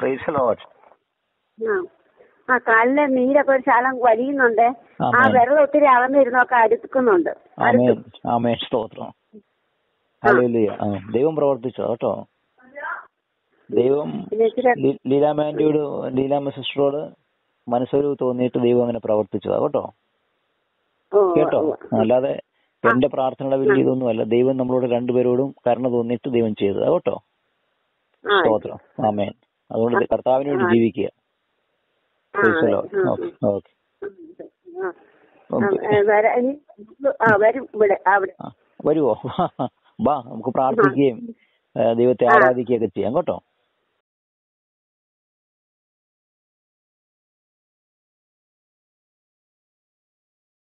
Price ലോട്ട് ആ ആ കാലിലെ നീരൊക്കെ ഒരു ശാലം വലിയുന്നുണ്ട് ആ ആമേൻ. വിരൽ ഒത്തിരി അകന്നിരുന്നൊക്കെ അടുക്കുന്നുണ്ട് ആമേൻ ആമേൻ സ്തോത്രം ഹല്ലേലൂയ ആ ദൈവം പ്രവർത്തിച്ചോ കേട്ടോ ദൈവം പിന്നെ ഇച്ചിരി ലീ- ലീലാമാൻഡിയോട് ലീലാമ്മ സിസ്റ്ററോട് മനസ്സൊരു തോന്നിയിട്ട് ദൈവം അങ്ങനെ പ്രവർത്തിച്ചതാ കേട്ടോ ഓ, കേട്ടോ ഓ, ഓ. അല്ലാതെ എന്റെ പ്രാർത്ഥനയുടെ വലിയ ഇതൊന്നും അല്ല ദൈവം നമ്മളോട് രണ്ടുപേരോടും കരുണ തോന്നിയിട്ട് ദൈവം ചെയ്തതാ കേട്ടോ ആ, സ്തോത്രം ആമേൻ അതുകൊണ്ട് കർത്താവിന് വേണ്ടി ജീവിക്കുക ആ, Praise the അതെ. Lord. ആ, ഓക്കെ ഓക്കെ ആ. ആ, ഏ, വരാ- ഇനി- ആ വരും ഇവിടെ അവിടെ ആ, വരുവോ വാ നമുക്ക് പ്രാർത്ഥിക്കുകയും ഏ, ദൈവത്തെ ആരാധിക്കുകയൊക്കെ ചെയ്യാം കേട്ടോ